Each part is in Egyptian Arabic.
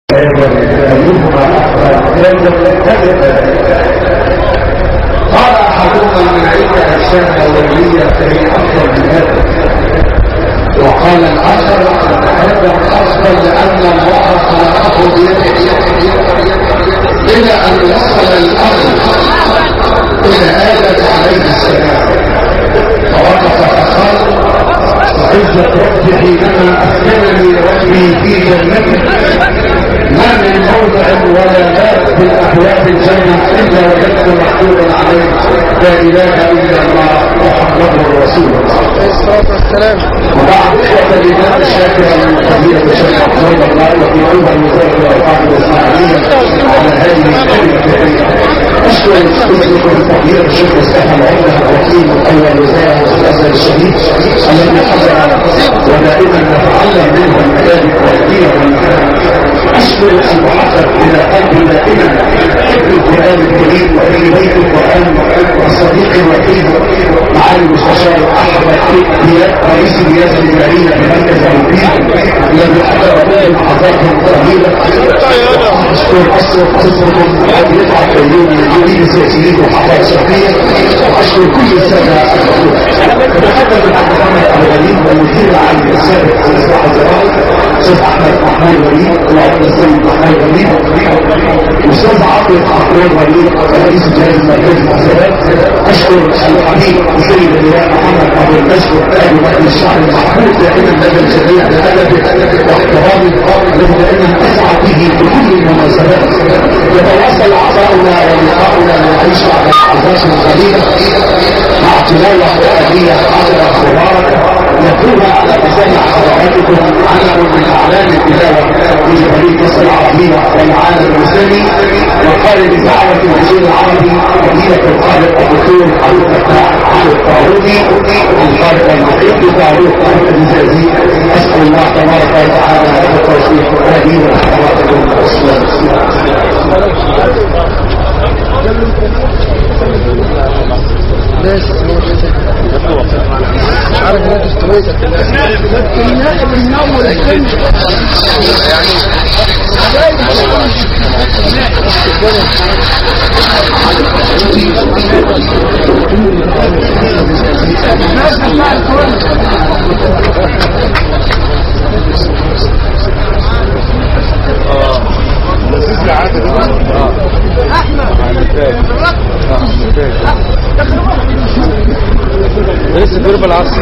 قال احدهما من عند اجسام ولية فهي افضل من هذا وقال الاخر هذا افضل لان الله خلقه بيده الى ان وصل الامر الى ادم عليه السلام فوقف فقال وعزة ربي حينما اسكنني ربي في جنته ما من موضع ولا باب من ابواب الجنه الا وجدت مكتوبا عليه لا اله الا الله محمد رسول الله عليه الصلاة والسلام وبعد اخوه الامام الشافعي من فضيله الشيخ عبد الله وفي ايضا يزال وقعد الاسماعيليه على هذه الكلمه اشكر اسمكم فضيله الشيخ مصطفى العمده الوكيل الاول وزاره الازهر الشديد الذي حضر ودائما نتعلم منه المكان والدين والمكان اشكر المحقق الى قلبي دائما حب القران الكريم وفي بيت القران والصديق الوكيل معالي المستشار احمد دياب رئيس الرئاسه الاداريه بمركز الوكيل الذي حضر كل محافظاتهم الطويله اشكر اشكر قصتكم ابي رفعت اليوم من جميع السياسيين وحضاره الشرقيه واشكر كل الساده الحضور تقدم العبد محمد ابو غنيم والمدير العام السابق على اصلاح الزراعه استاذ احمد محمود وليد وعبد السلام محمود وليد استاذ عاطف محمود وليد رئيس جهاز مركز المحاسبات اشكر الحبيب سيد اللواء محمد ابو المسجد ابو بكر الشعب المحمود دائما لدى الجميع بادبه واحترامه الذي دائما اسعى به في كل المناسبات يتواصل عطاؤنا ولقاؤنا لنعيش على الاحداث القليله مع تلاوه قرانيه حاضره مباركه يكون على لسان حضراتكم علم من اعلام التلاوه في فريق مصر العربيه والعالم الاسلامي وقال بدعوه الوزير العربي مدينه القارئ الدكتور عبد الفتاح علي الطاروسي القارئ المحيط فاروق احمد الزازي اسال الله تبارك وتعالى له التوفيق لي ولحضراتكم والسلام بس مش عارف ان انت استويت النائب النوم لسه في ربع العصر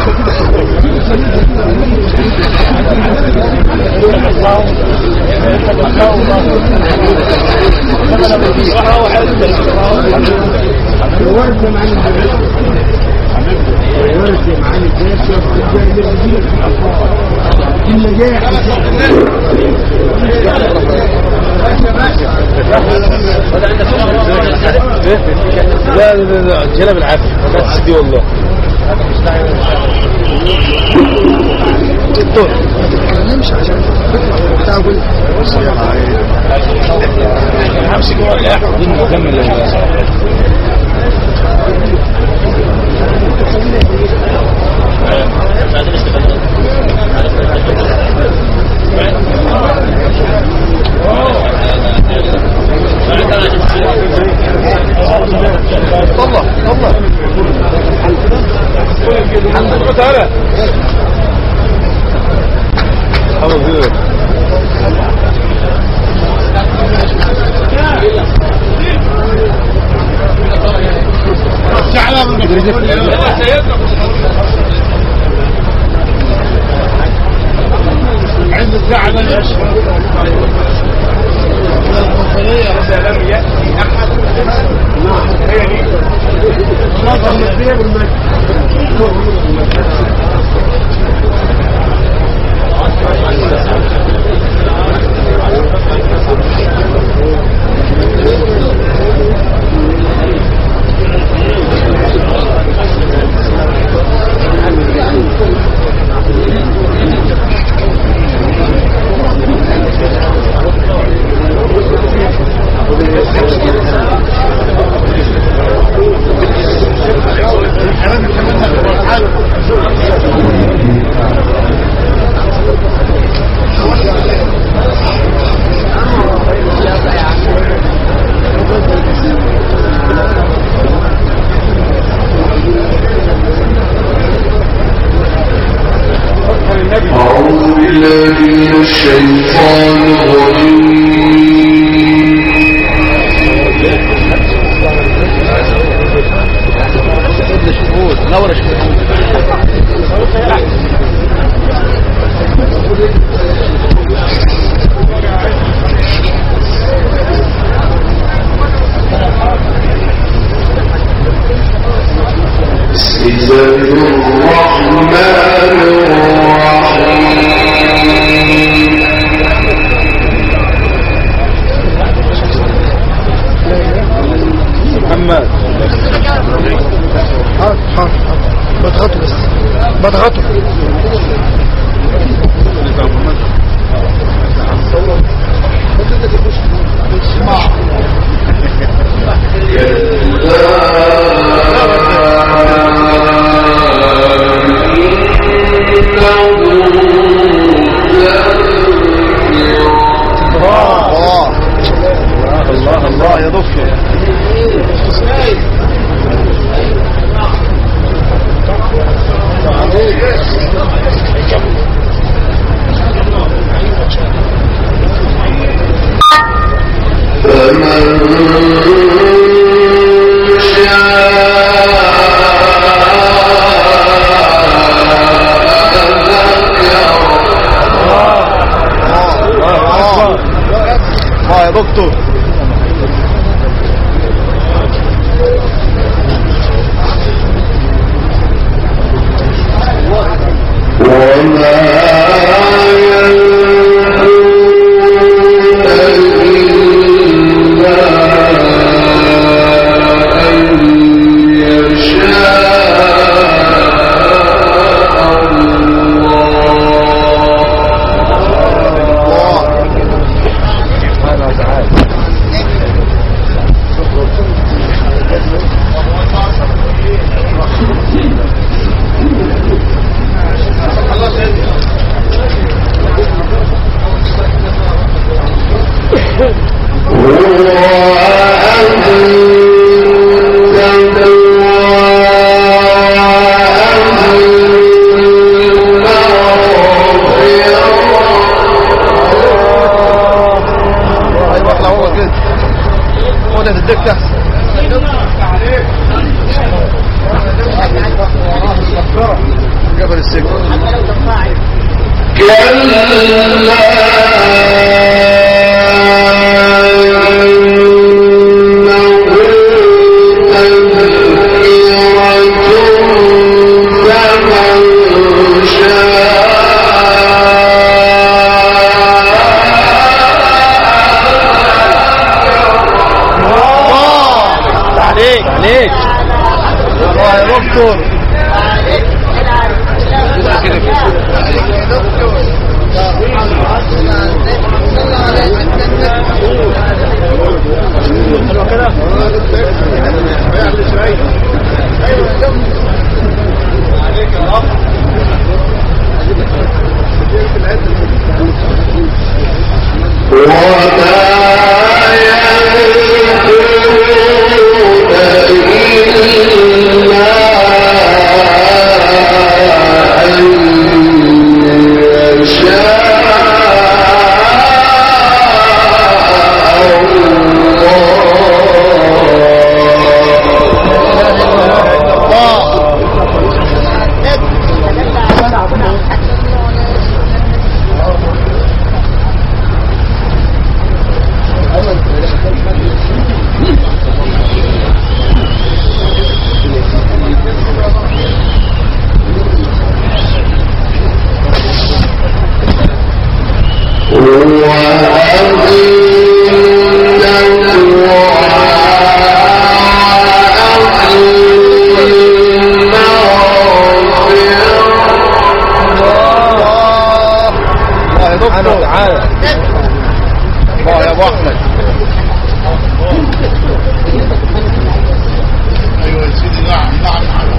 الورد يا معلم الورد يا معلم النجاح لا لا لا لا جينا بالعافيه بس دي والله دكتور نمشي عشان بتاع كل همسك ورقه نكمل طلع طلع الحمد لله تعالى خلاص كده مضغطه الله الله يا دكتور الله يا دكتور ايوه احلى هو كده هو ده تديك احسن جبل السجن عليك عليك الله يا دكتور الله يا دكتور تعالى الله يا ابو احمد ايوه يا سيدي نعم نعم نعم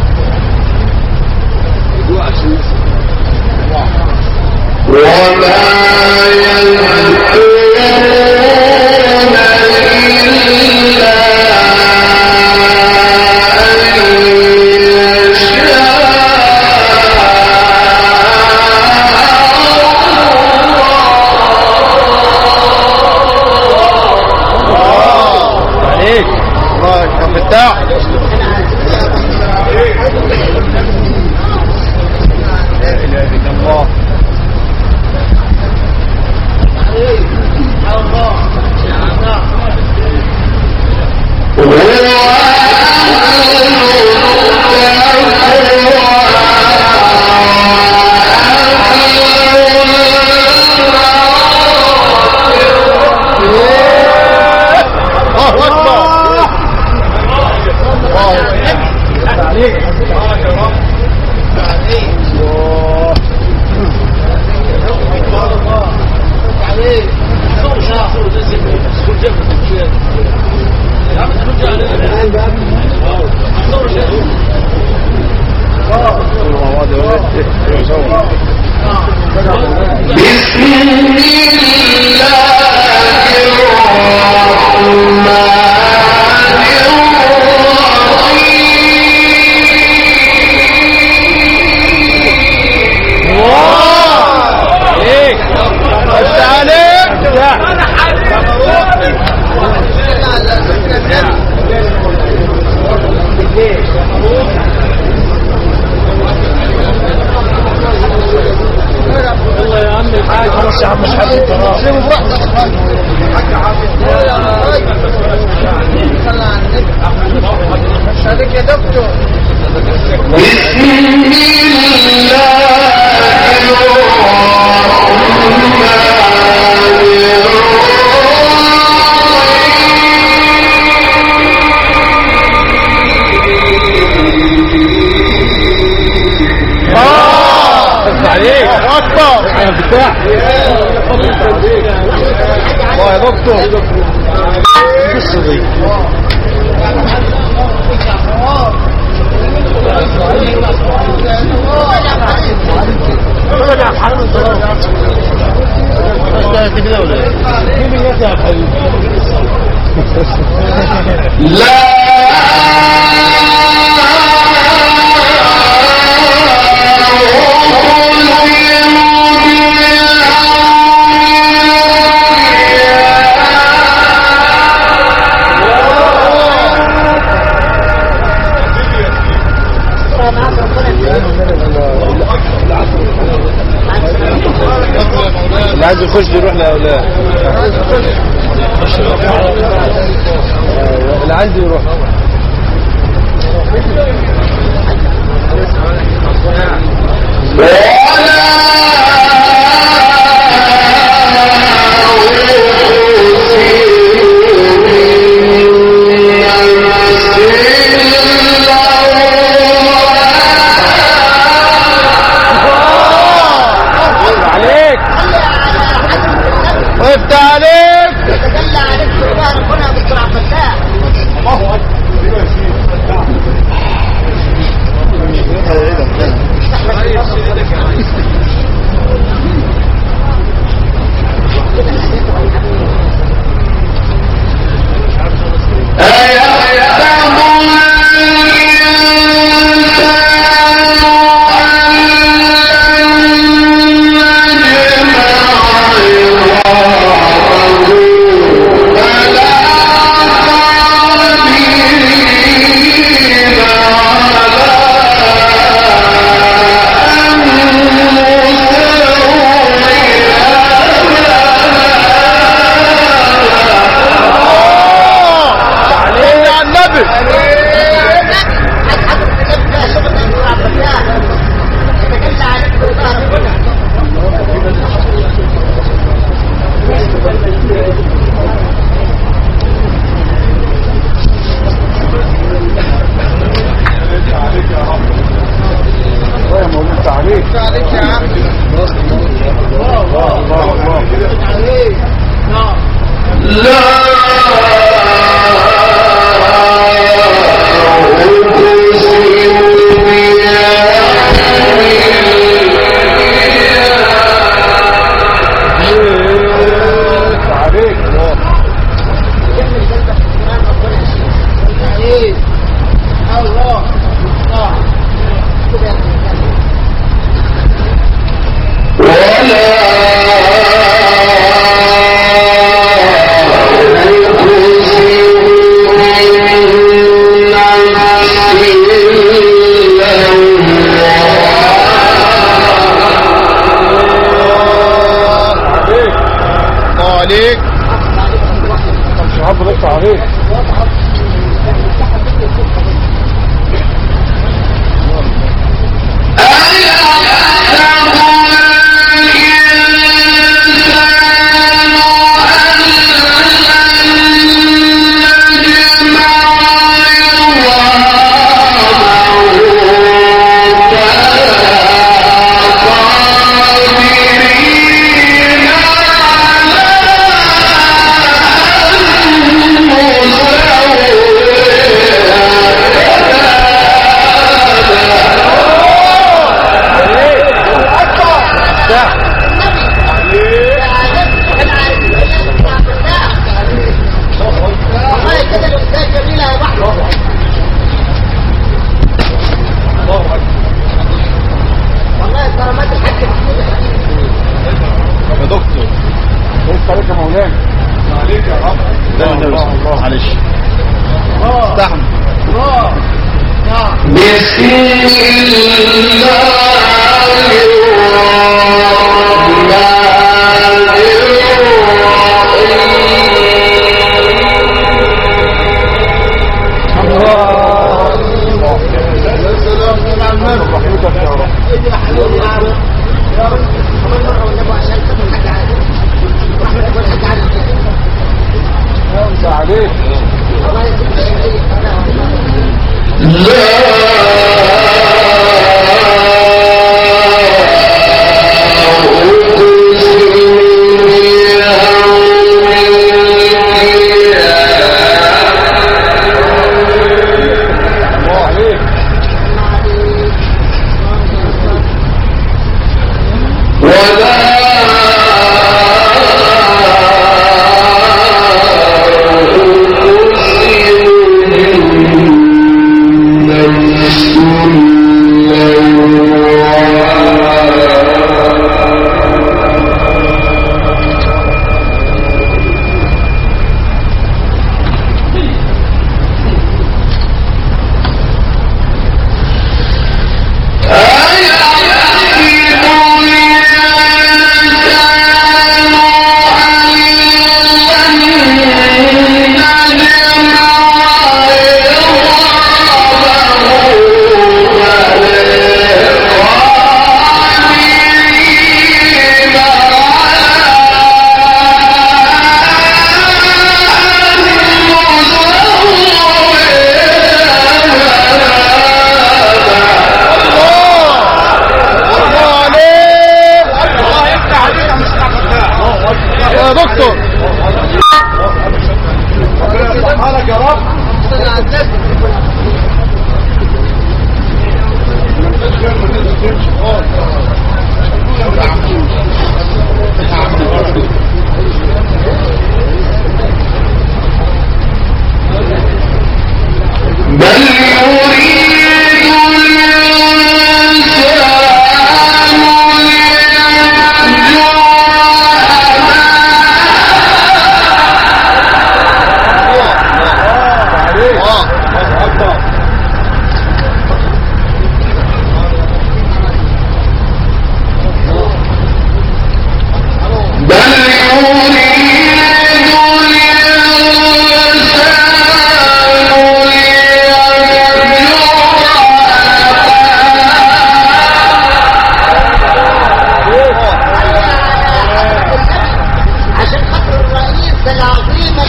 عليك الله يا فتاح لا اله الا الله عليك اكبر بتاع الله يا دكتور القصه دي كده ولا ايه؟ اللي عايز يخش يروح لاولاد اللي عايز يروح عليك وقفت عليك تدلى عليك سلطان ربنا دكتور عبد الفتاح عليك يا النبي يا مولانا عليك عليك يا عم الله الله الله عليك عليك الله عليك مش عارف بس عليك يا دكتور بص عليك يا مولانا عليك يا رب لا الله الله معلش استحمل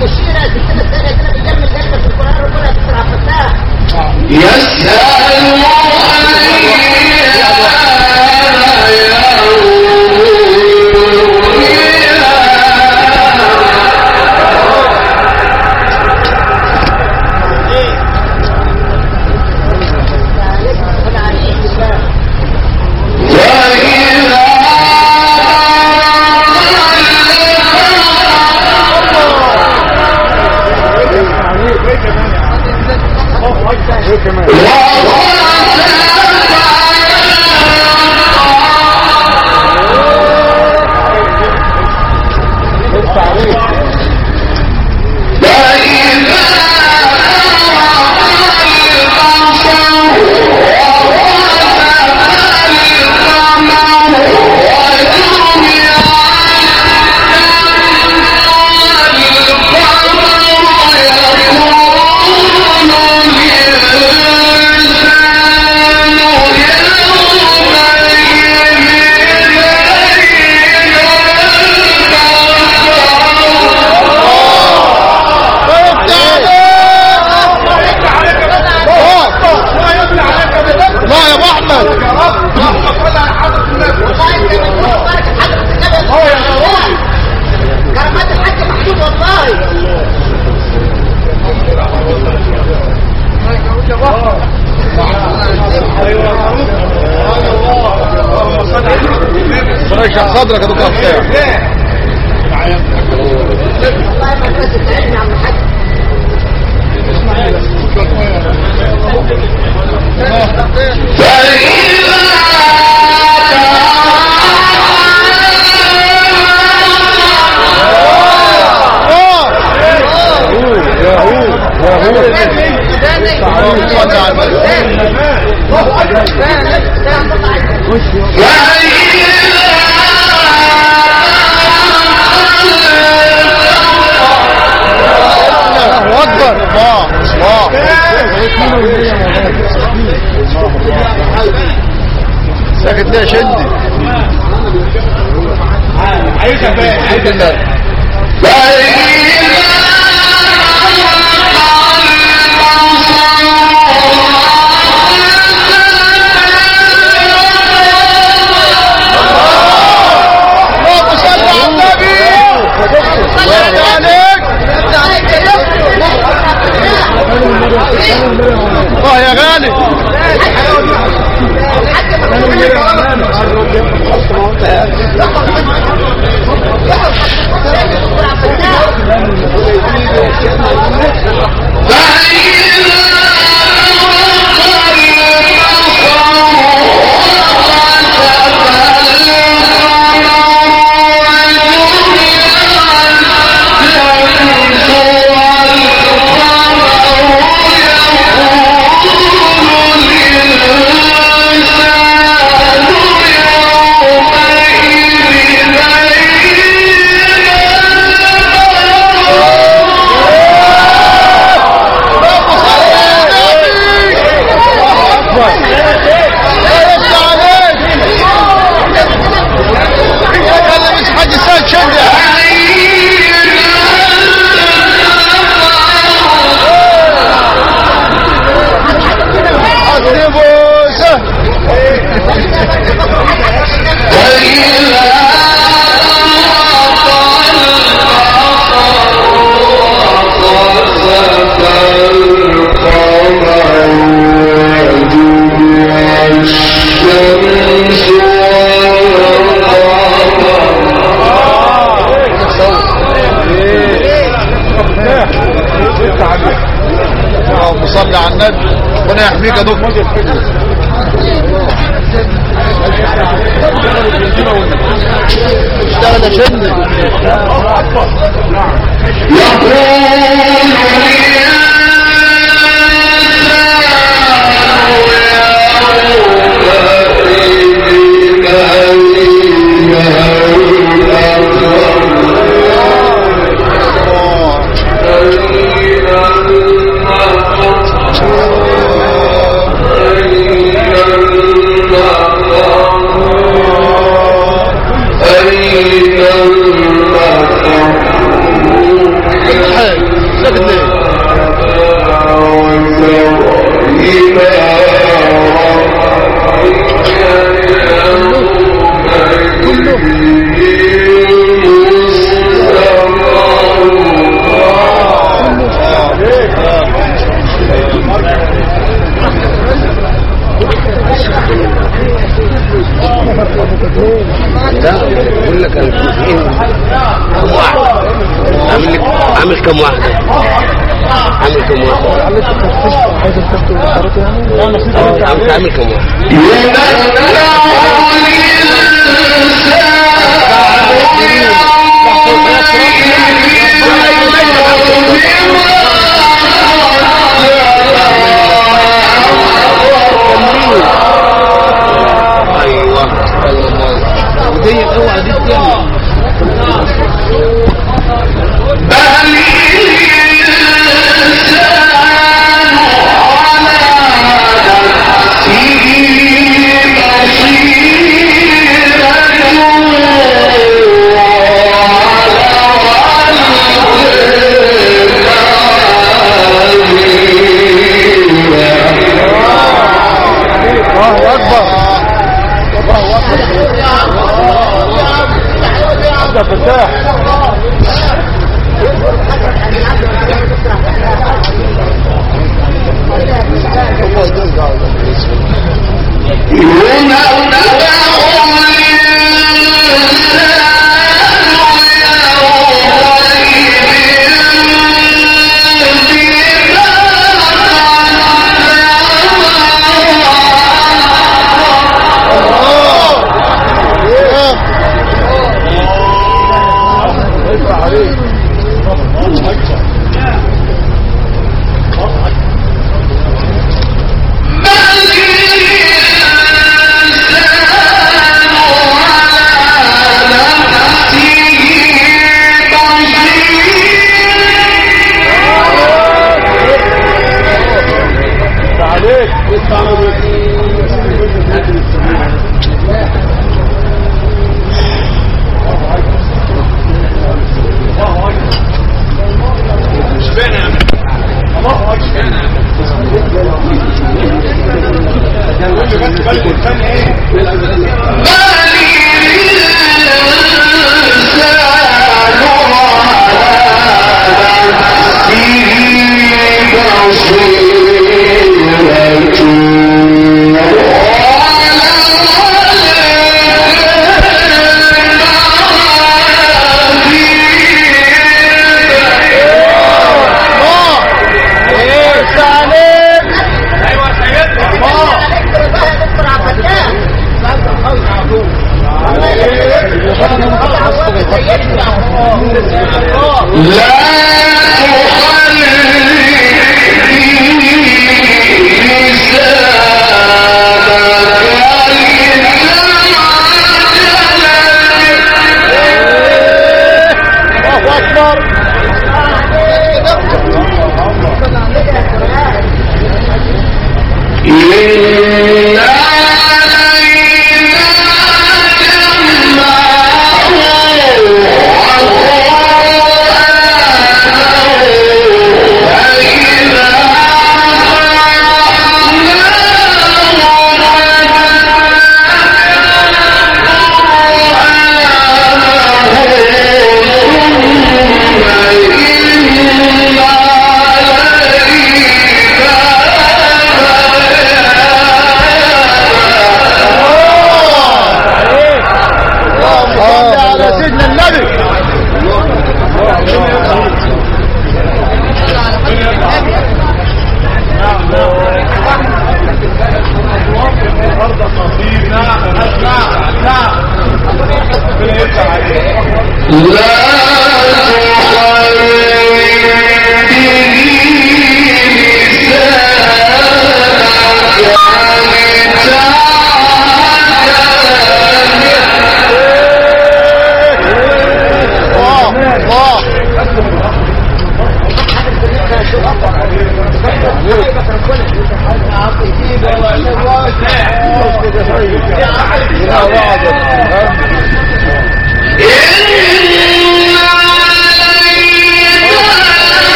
ابو الشيرة السنة الثانية كده بيجمل كلمة في القرآن ربنا يكسر على الفتاح الله يا ابو احمد كرامات الحاج محمود والله ربنا يشرح صدرك يا دكتور حسين والله ما الناس بتاعتنا يا عم الحاج اللهم صل على النبي الله اكبر الله الله ساكت ليه يا شندي عايزها بقى بسم الله اللهم صل على النبي الله عليك الله يا غالي اللهم صل على النبي ربنا يحميك يا دكتور اشتغل يا شندي كم واحد عامل كم واحد عايز الكشف والاشارات يعني عامل عامل كم واحد ايوه ودي اوعى دي تاني الله اكبر عبد الفتاح عليك دكتور عبد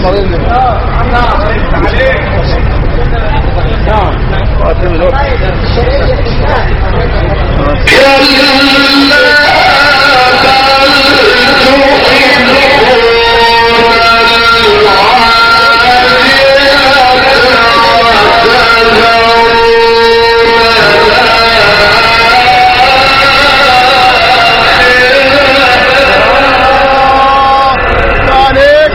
المريض نعم وقتنا الوقت عليك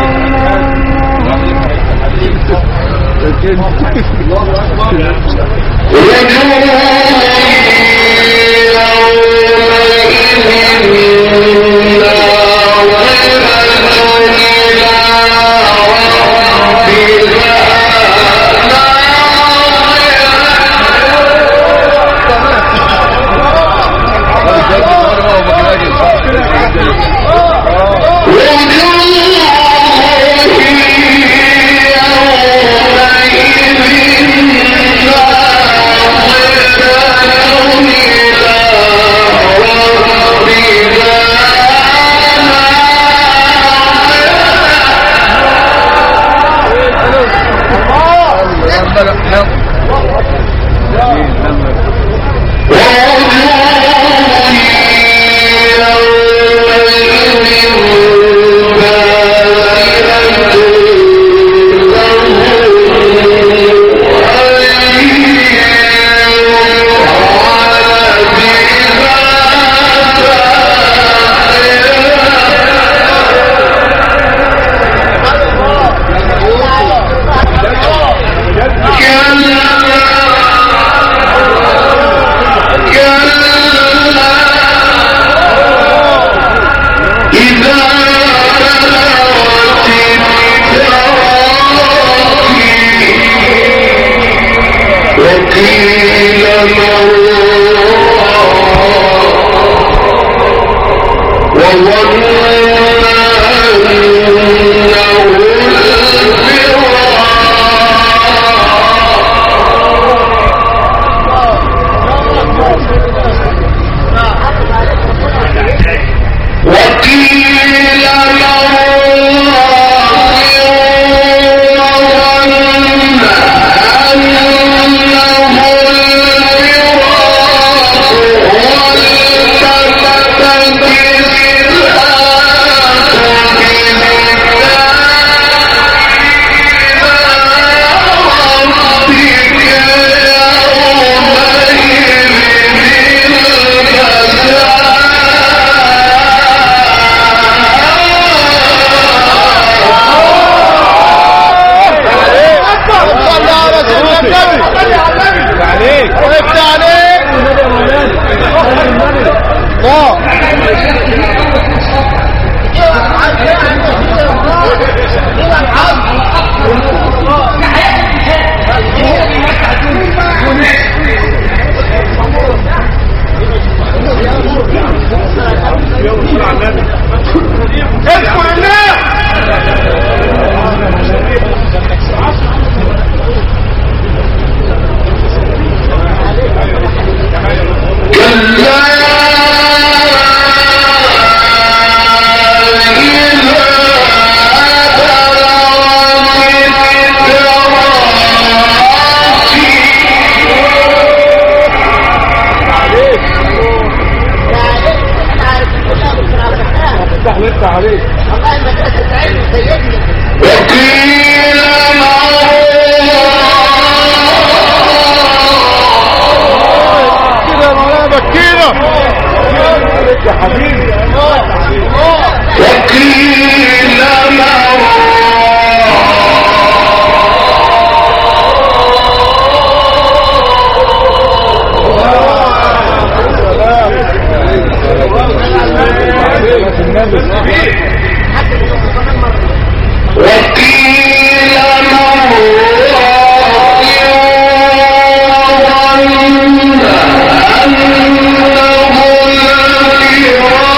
صلى على سيدنا النبي عليك وقفت عليك الله اذكر الله افتح لسه عليك كده يا مولانا بكينا يا حبيبي وقيل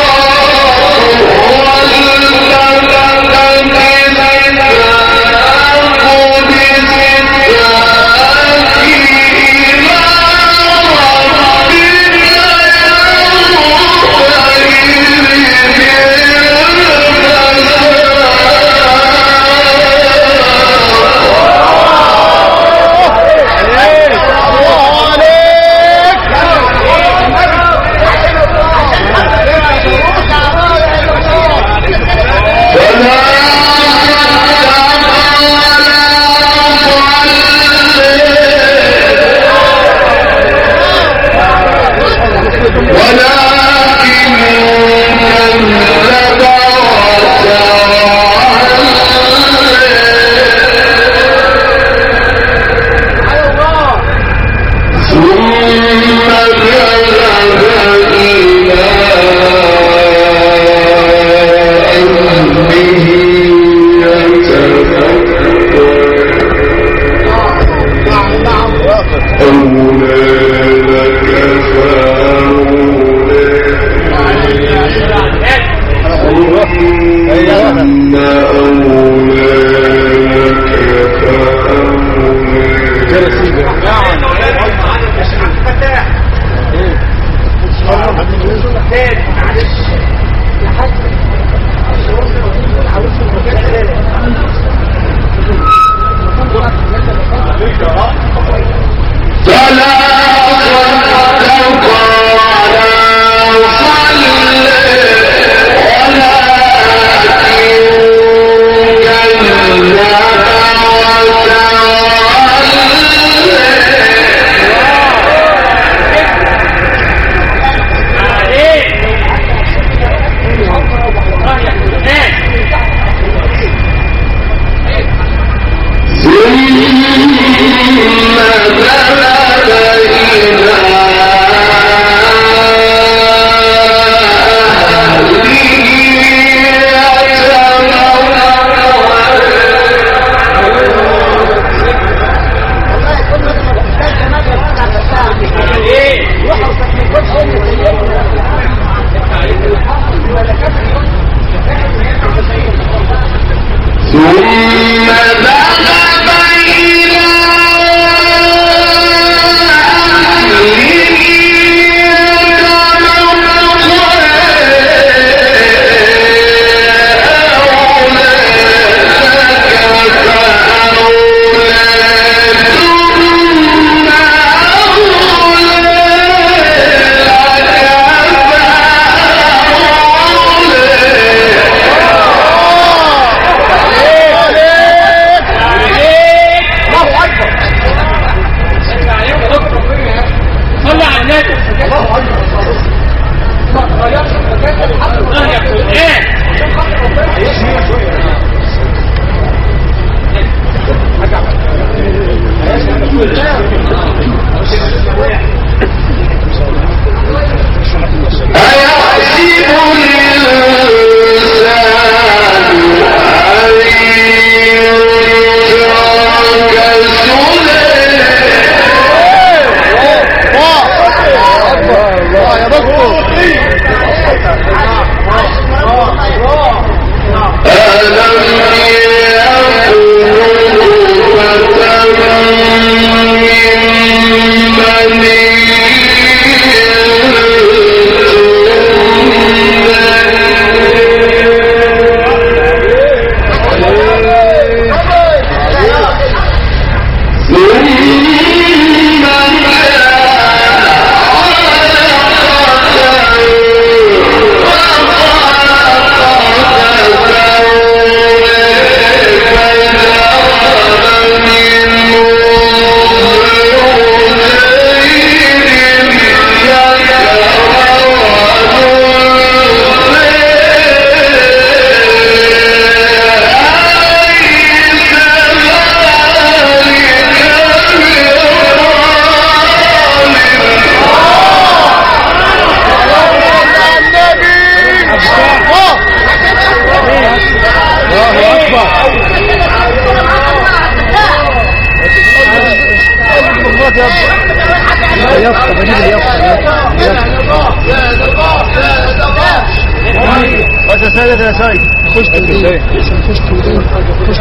سيد يا سيد خش تدريب خش تدريب خش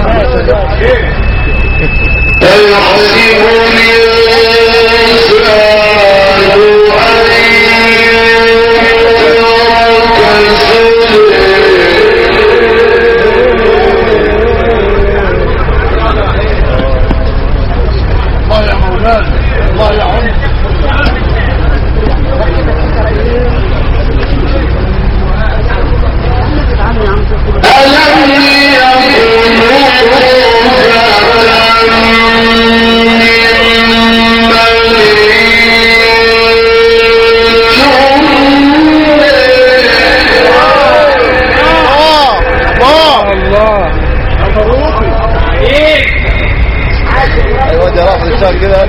أيحسب الإنسان أن يترك الله يا مولانا الله يا عم ألم يكن الله ايوه دي راح الشهر كده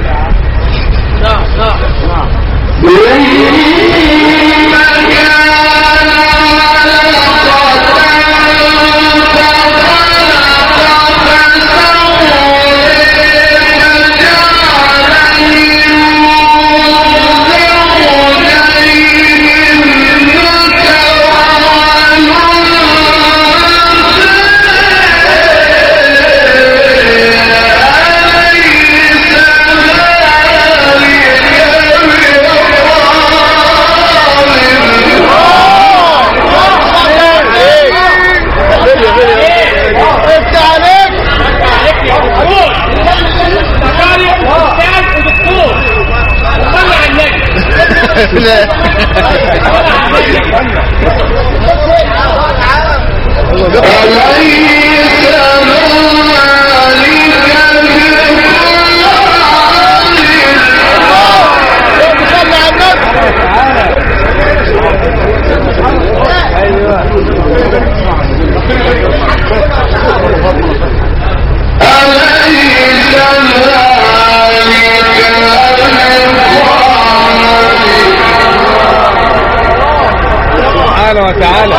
سبحانه وتعالى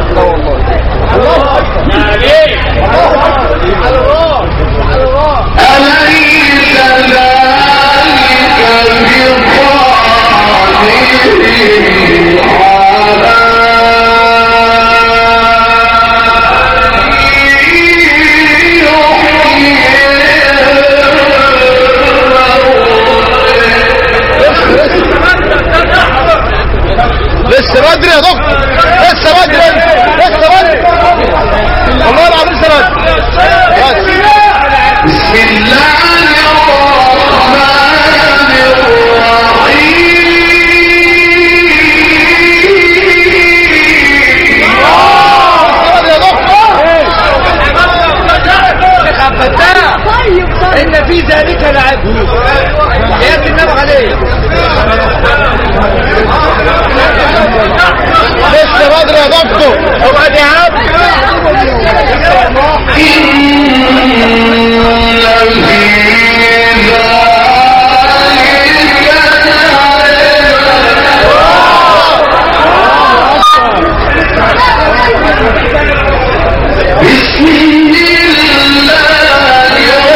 أليس ذلك بقادر لسه بدري يا دكتور لسه بدري لسه بدري والله العظيم لسه بدري بس. بسم الله الرحمن الرحيم بدري يا دكتور ان في ذلك لعب يا ابن النبي عليه لسه بدري يا دكتور اقعد يا عم إن في ذلك بسم الله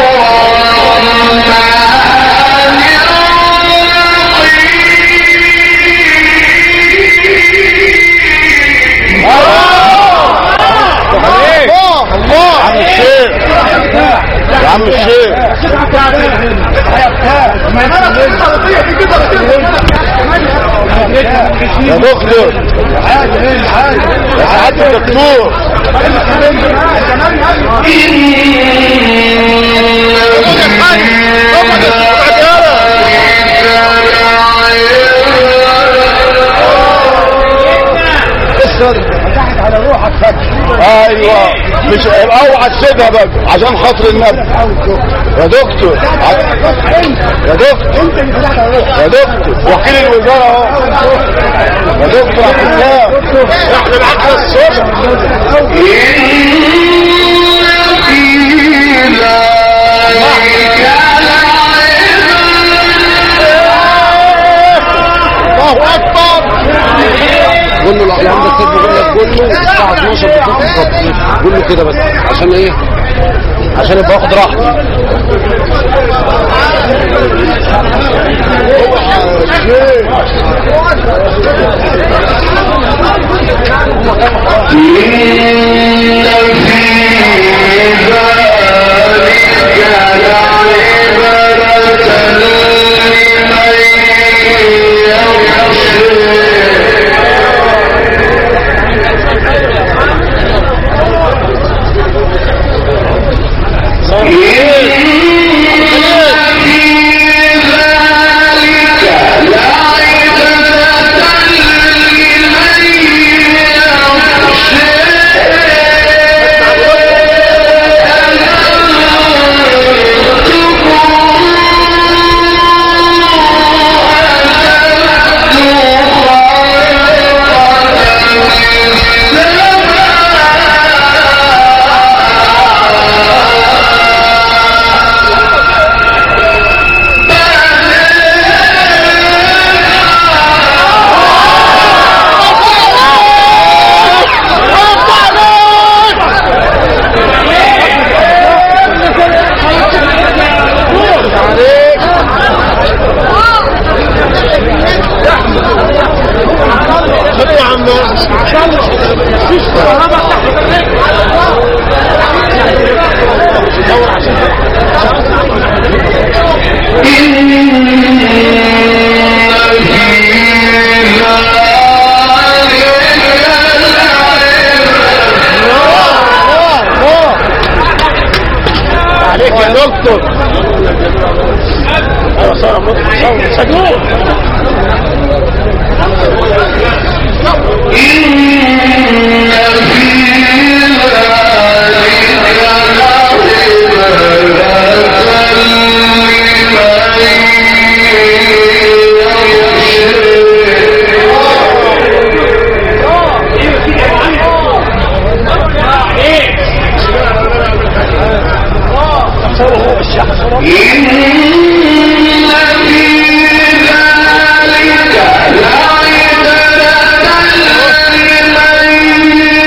الرحمن الرحيم الله الله عم الشيخ يا عم الشيخ يا دكتور يا سعادة الدكتور ايوه مش اوعى تسيبها بقى عشان خاطر النبي يا دكتور يا دكتور يا دكتور وكيل الوزاره اهو يا دكتور عبد الله احنا معاك الصبح الله اكبر قول له الاقلام ده كتب بيقول لك قول له الساعه 12 بالظبط بالظبط قول له كده بس عشان ايه عشان يبقى واخد راحته اوعى يا شيخ إن في ذلك لعبرة لمن عليك يا دكتور ايوه صور صور سجون إن في ذلك لعبرة إن في ذلك لعبرة لمن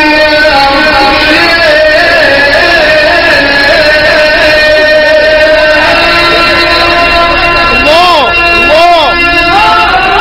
الله الله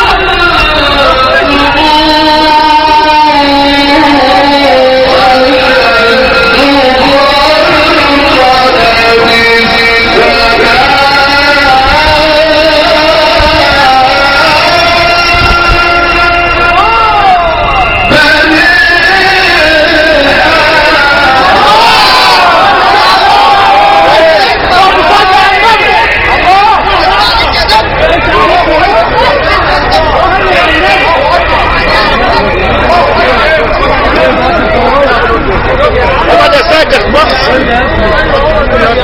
هو ده ساكت مصر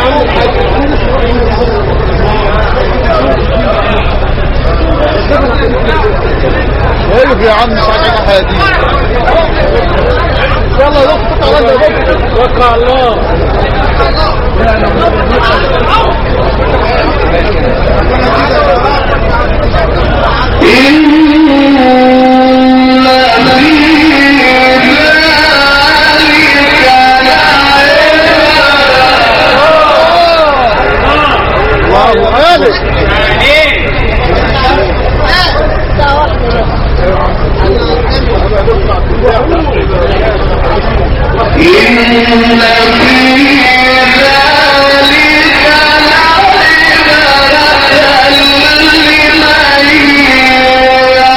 وقف يا عم مش عاجبك هادي يلا يا دكتور تعالى يا دكتور وقع الله إن في ذلك الله غالب إن في ذلك لعبرة لمن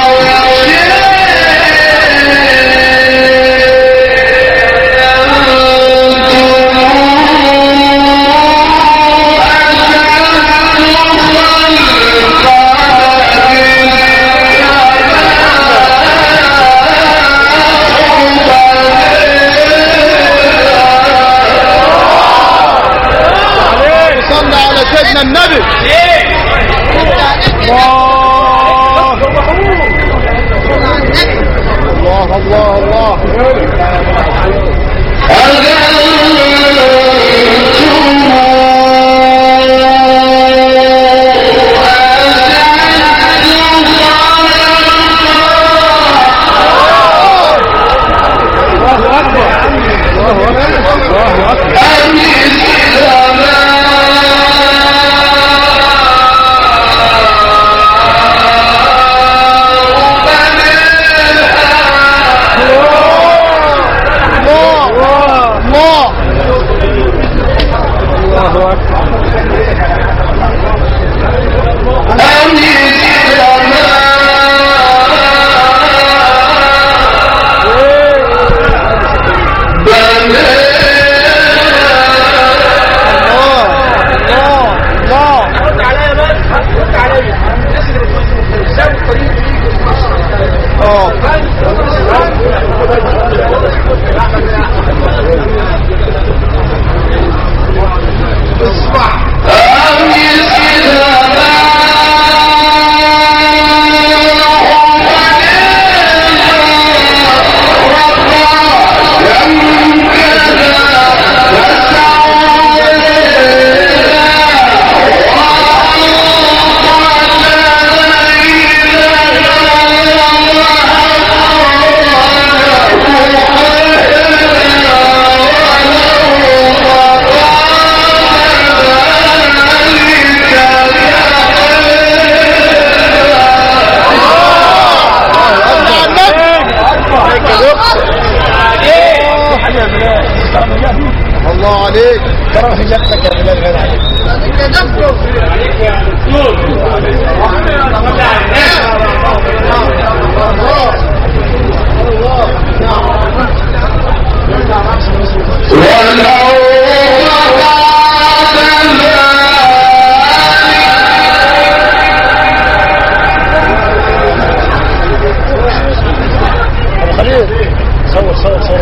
صلى على سيدنا النبي الله الله الله الله أم ولو صور صور صور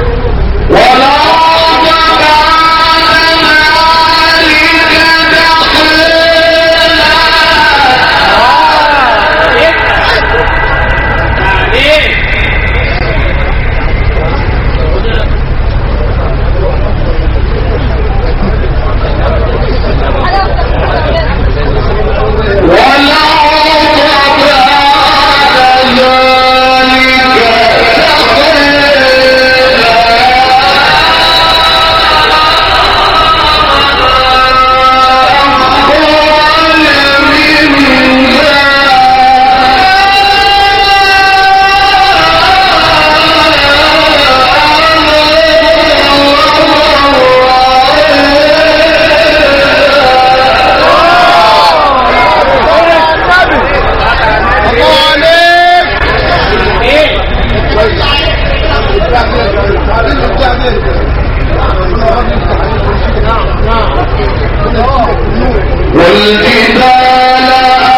والجبال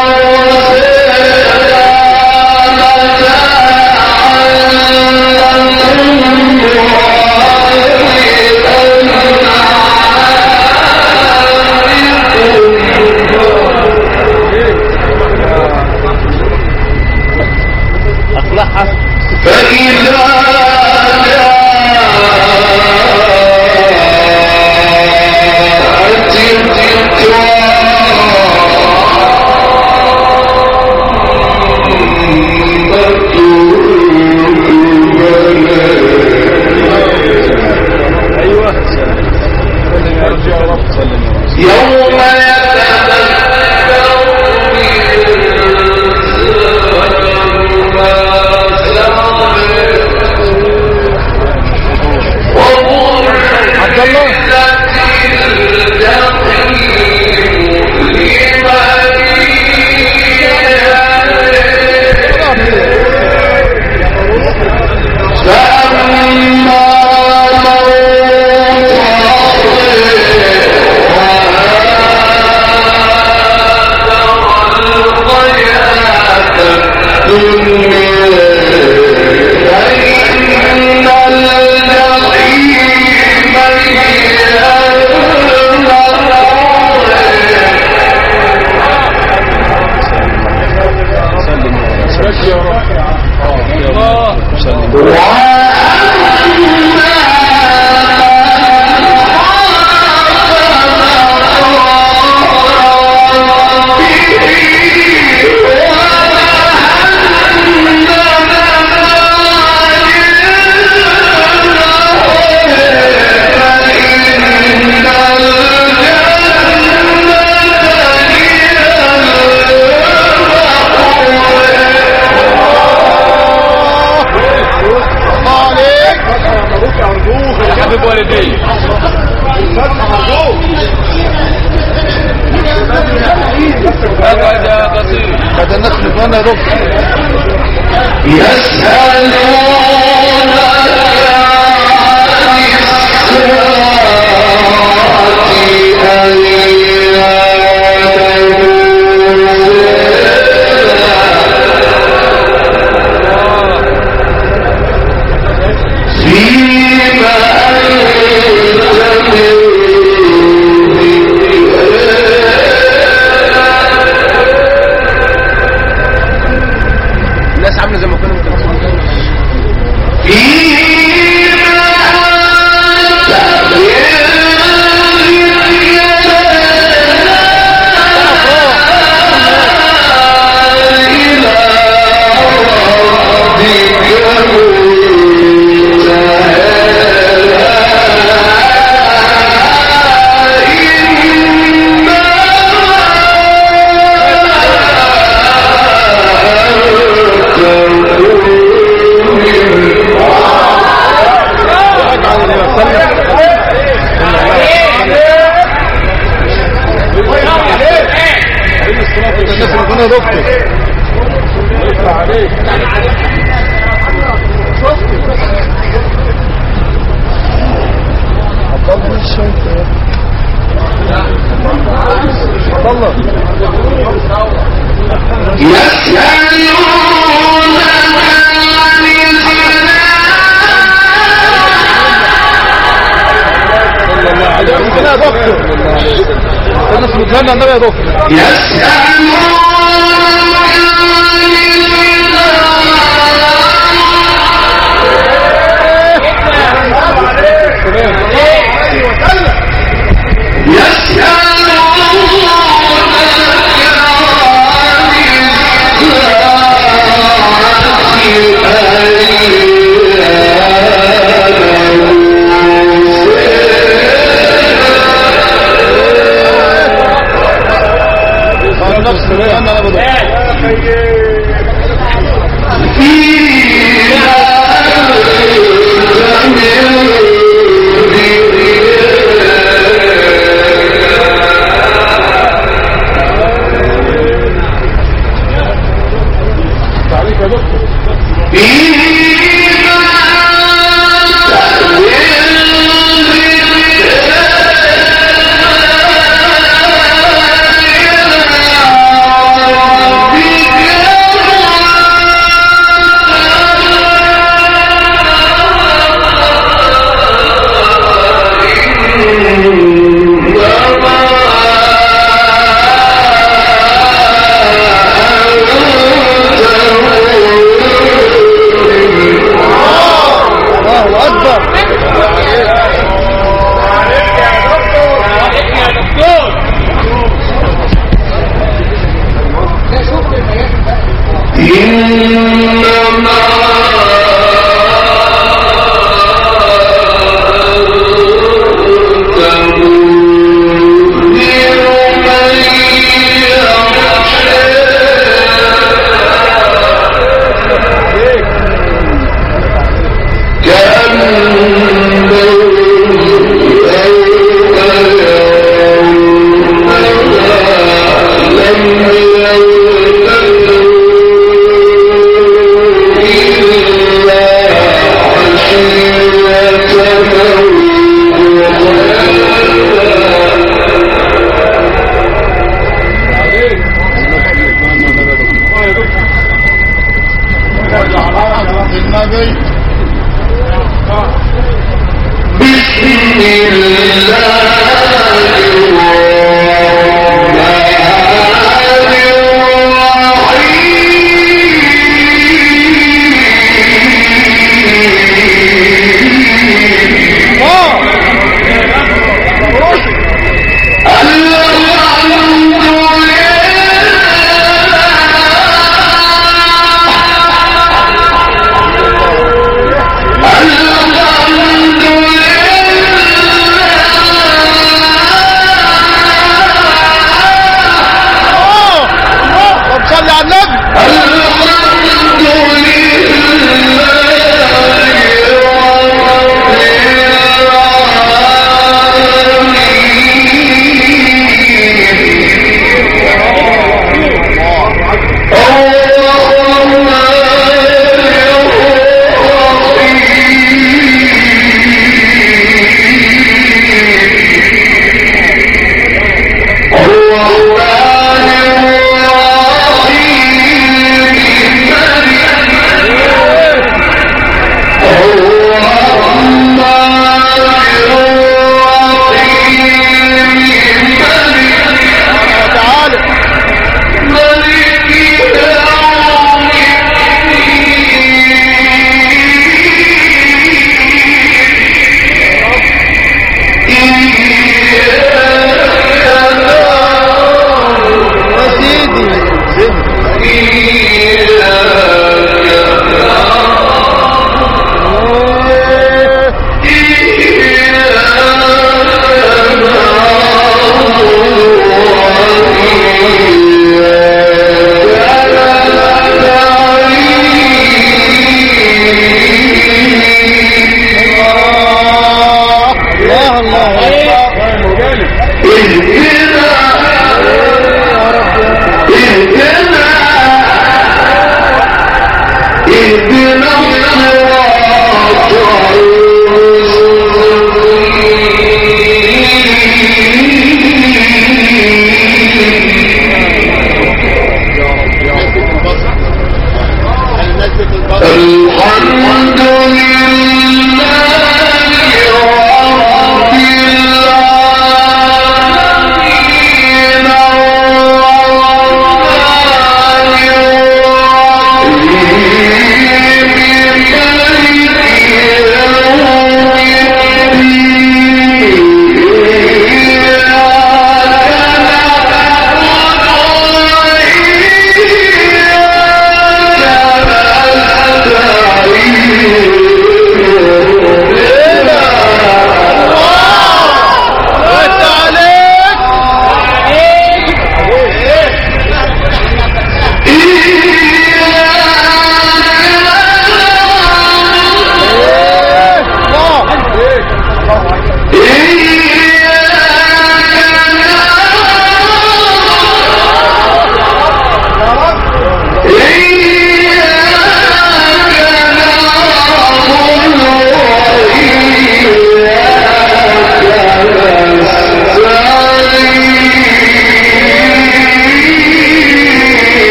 فإذا جاءت ايوه يا رب سلم يا رب يوم يتذكر الإنسان ما سعى عبد الله فإن الجحيم سلم يا رب يا رب سلم الله عليك حبيب والدي هذا قصير هذا الناس اللي فانا يا دكتور الناس عامله زي ما كانوا متكلمين فيما أنت من ذكرى يا دكتور ربنا يا دكتور الناس بتغنى النبي يا دكتور النفس بتغنى انا بدور عليك يا دكتور Yeah.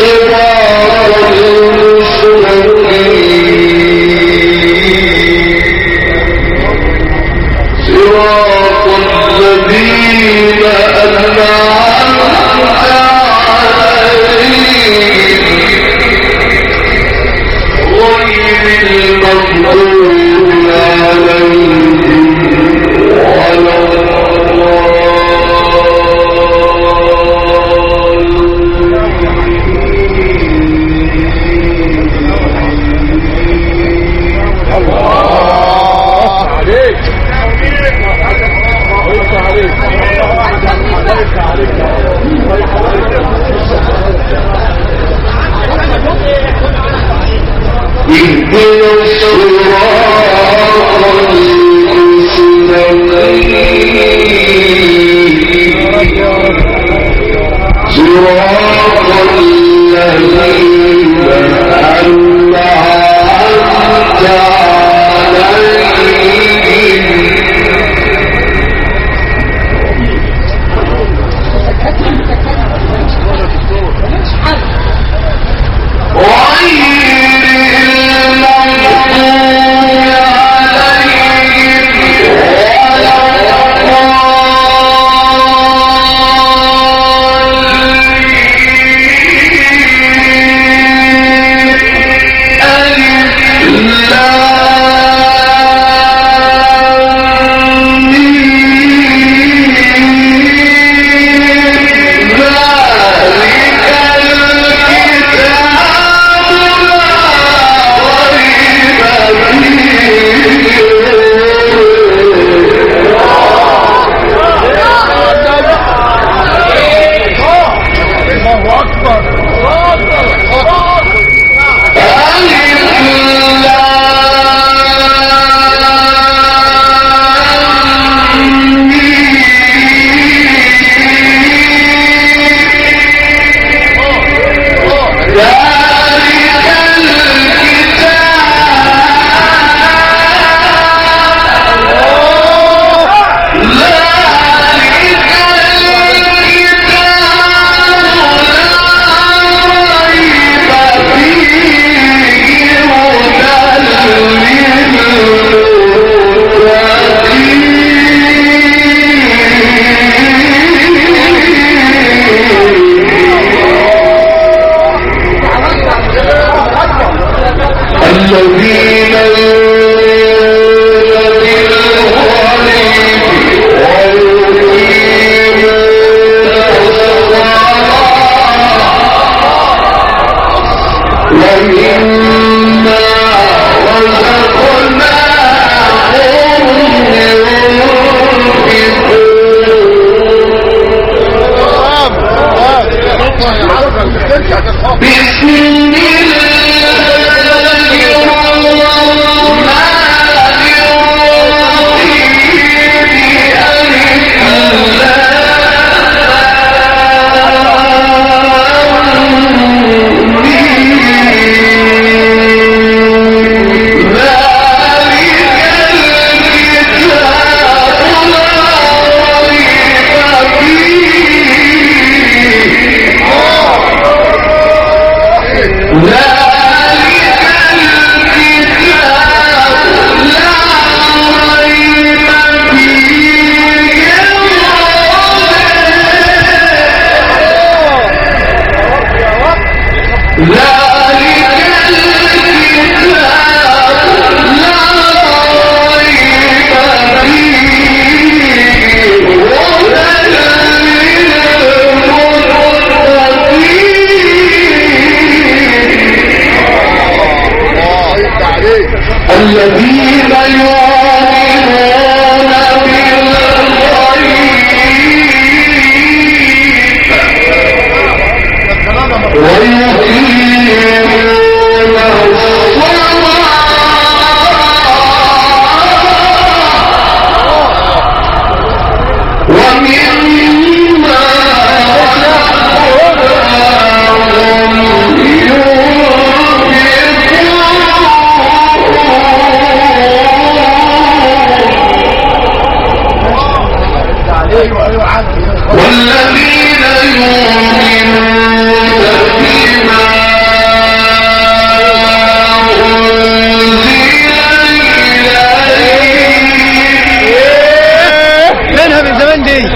عليهم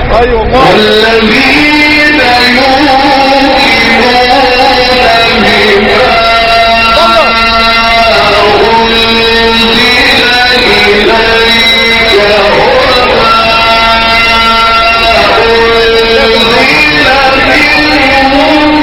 اي والله والذين يوقنون بما أنزل إليك وما أنزل من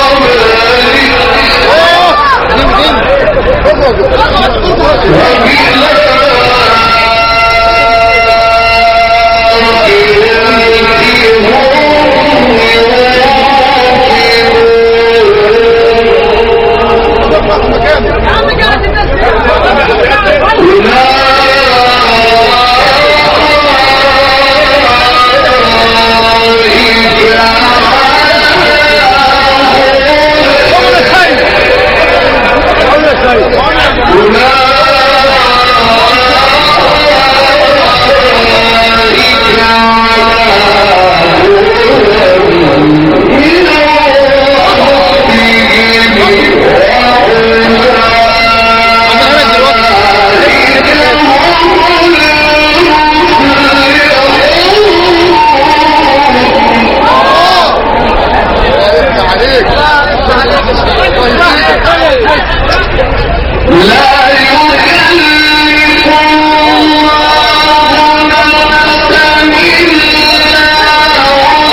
لا يكلف الله نفسا إلا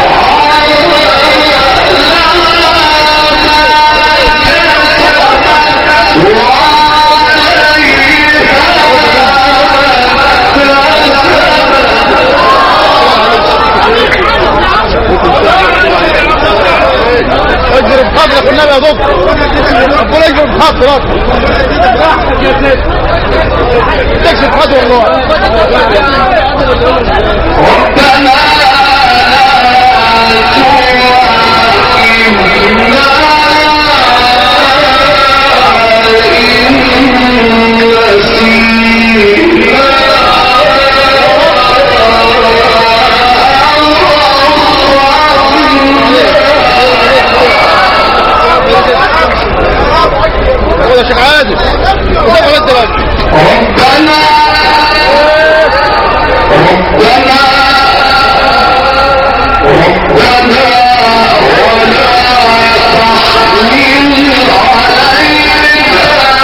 اجرب خاطرك النبي يا دكتور ربنا يجرب خاطرك تكشف خاطر والله ربنا هو يا شيخ عادل وده انت بقى ربنا ربنا ربنا ولا تحمل علينا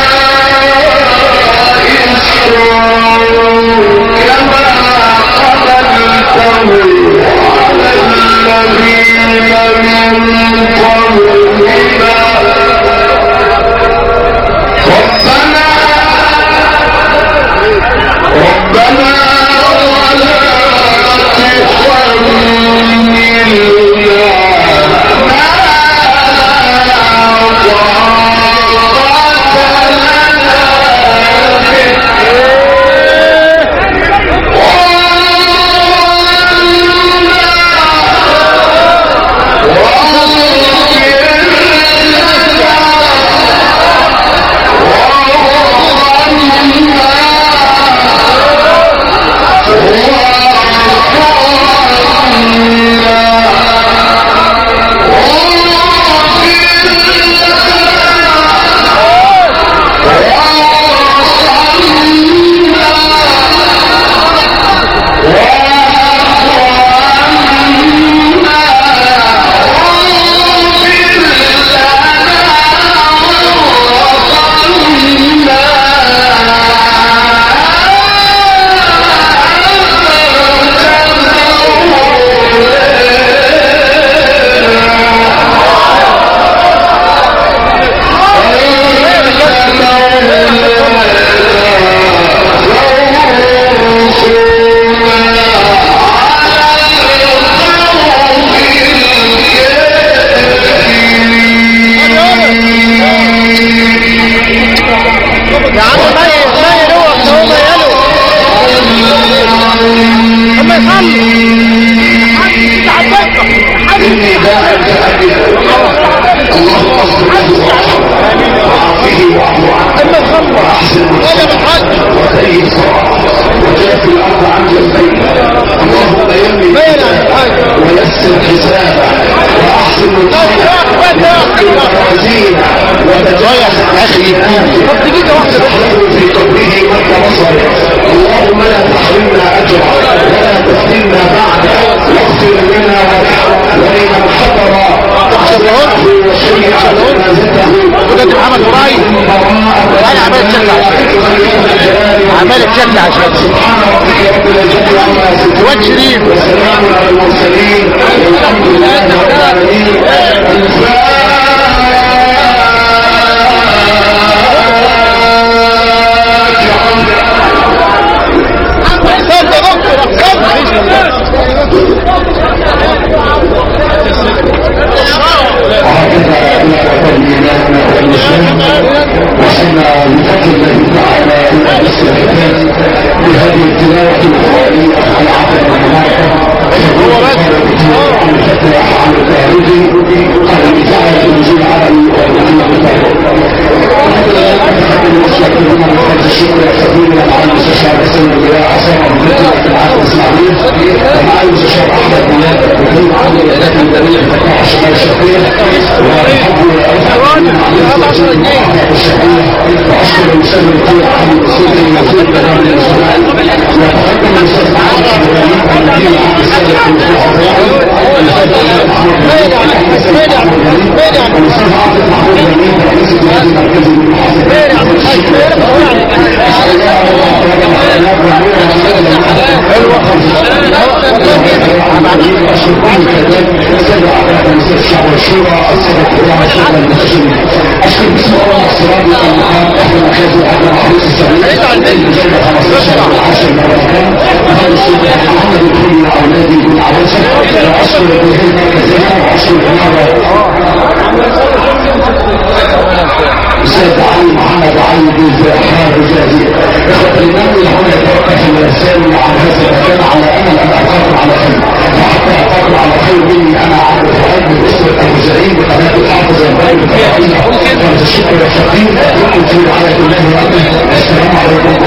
إصرا كما حملته على الذين من قبلنا ربنا ربنا ولا تحملنا ما طاقة لنا يا عم ماي ماي روح ده هو مايله اما يصلي إني داعي لأبي اللهم اصبر له وعافه واعف عنه واحسن مسلمه وخير صلاحه وجاف الارض عن جنبيه اللهم يمن مايل يا الحاج ويسر حسابه واحسن مدخله وزينه وتجاوز عن اخي طب دقيقة واحدة بس تحرم في قبره مد بصره اللهم لا تحرمنا اجره ولا تفتنا بعده شكل عشان عملت شكل عشان سبحان ربك رب العزة عما يصفون واد شريف وسلام على المرسلين والحمد لله رب العالمين وهكذا نقطة الإيمان والإسلام وصلنا بفضل الله تعالى إلى نصف الختام بهذه التلاوة القرآنية العظيمة المباركة عن الفتاح عن التاريخ عن الإذاعة الإنجيل العربي والمسلمين من خلف الشكر والتقديم مع المستشار حسين الضياء عصام بن العهد الإسلامي ومع المستشار أحمد بلاد وكل عام الإعلام الدولي فتاح الشمال الشرقية وأشكر المسلم الكل عن السلطة المسلم بنام الإسلام وتقدم الأستاذ محمد شبراني المدير عن السادة في الأسبوع الرابع الأستاذ محمود والأستاذ عبد محمود الأمين رئيس الجهاز المركزي للمحاسبة أشكر بسم الله الصلاة والسلام أهل الخير وعلى محروس السبيل الجنة 15 10 مرتين هذا الشيخ محمد الكل وأولادي بن عروسة وأشكر بهذه المركزية وأشكر أستاذ علي محمد علي بن زاحان الجازي إخوة الإمام هنا يتوقف الإنسان عن هذا المكان على أمل أن أقاتل على خير وحتى أقاتل على خير مني أنا عبد الفؤاد من أسرة أبو زعيم بقناة الحافظ الباقي بتاعي وهذا الشكر الفقير يقول في رعاية الله وأمنه السلام عليكم